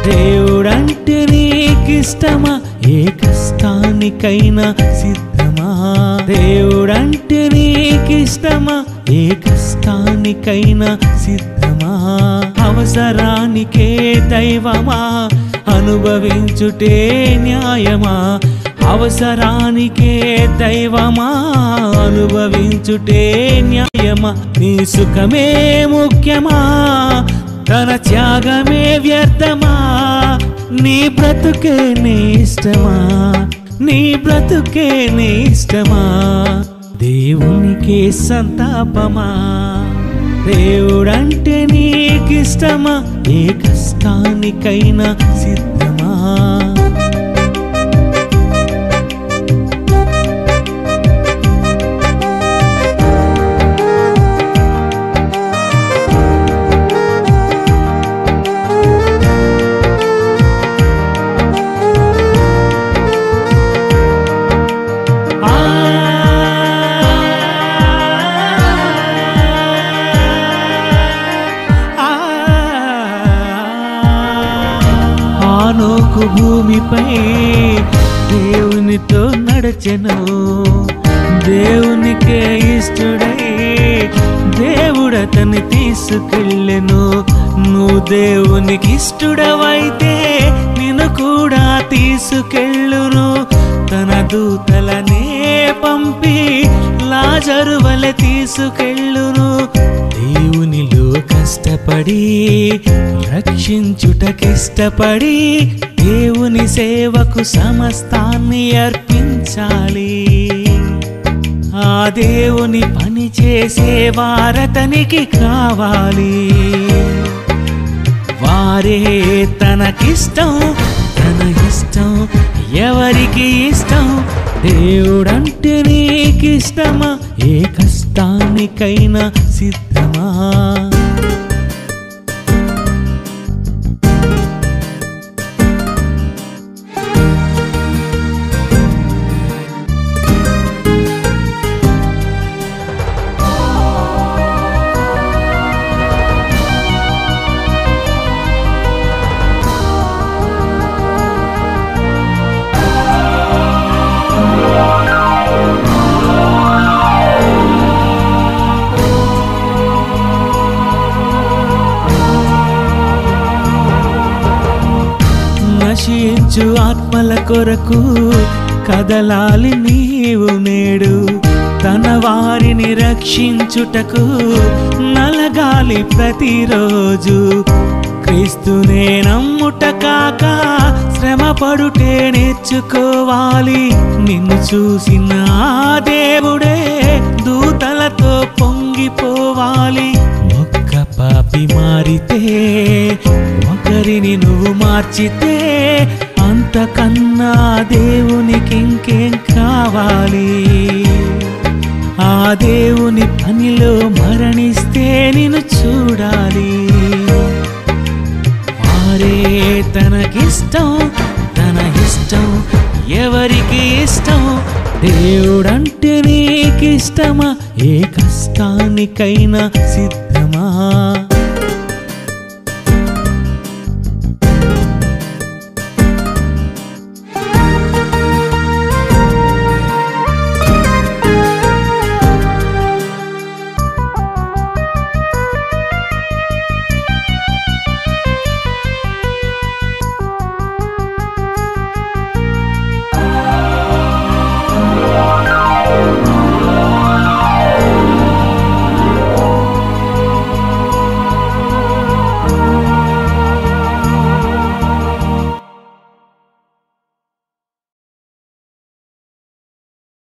దేవుడంటే నీకిష్టమా ఏ కష్టానికైనా సిద్ధమా దేవుడంటే నీకిష్టమా ఏ కష్టానికైనా సిద్ధమా అవసరానికే దైవమా అనుభవించుటే న్యాయమా అవసరానికే దైవమా అనుభవించుటే న్యాయమా నీ సుఖమే ముఖ్యమా తన త్యాగమే వ్యర్థమా నీ బ్రతుకే నీ ఇష్టమా నీ బ్రతుకే నీ ఇష్టమా దేవునికే సంతాపమా దేవుడంటే నీకిష్టమా ఏ కష్టానికైనా సిద్ధమా ఆనోకు భూమిపై దేవునితో నడచెను దేవునికే ఇష్టడై దేవుడతని తీసుకెళ్ళెను నువ్వు దేవునికి ఇష్టడవైతే నిన్ను కూడా తీసుకెళ్ళును తన దూతలనే పంపి లాజరు వలె తీసుకెళ్ళును దేవునిలో కష్టపడి రక్షించుటకిష్టపడి దేవుని సేవకు సమస్తాన్ని అర్పించాలి ఆ దేవుని పని చేసే వారతనికి కావాలి వారే తనకిష్టం తన ఇష్టం ఎవరికి ఇష్టం దేవుడంటే నీకిష్టమా ఏ కష్టానికైనా సిద్ధమా నశించు ఆత్మల కొరకు కదలాలి నీవు నేడు తన వారిని రక్షించుటకు నలగాలి ప్రతిరోజు క్రీస్తునే నమ్ముట కాక శ్రమ పడుటే నేర్చుకోవాలి నిన్ను చూసిన ఆ దేవుడే దూతలతో పొంగిపోవాలి ఒక్క పాపి మారితే ఒకరిని నువ్వు మార్చితే అంతకన్నా దేవునికి ఇంకేం కావాలి ఆ దేవుని పనిలో మరణిస్తే నిన్ను చూడాలి వారే తనకిష్టం తన ఇష్టం ఎవరికి ఇష్టం దేవుడంటే నీకిష్టమా ఏ కష్టానికైనా సిద్ధమా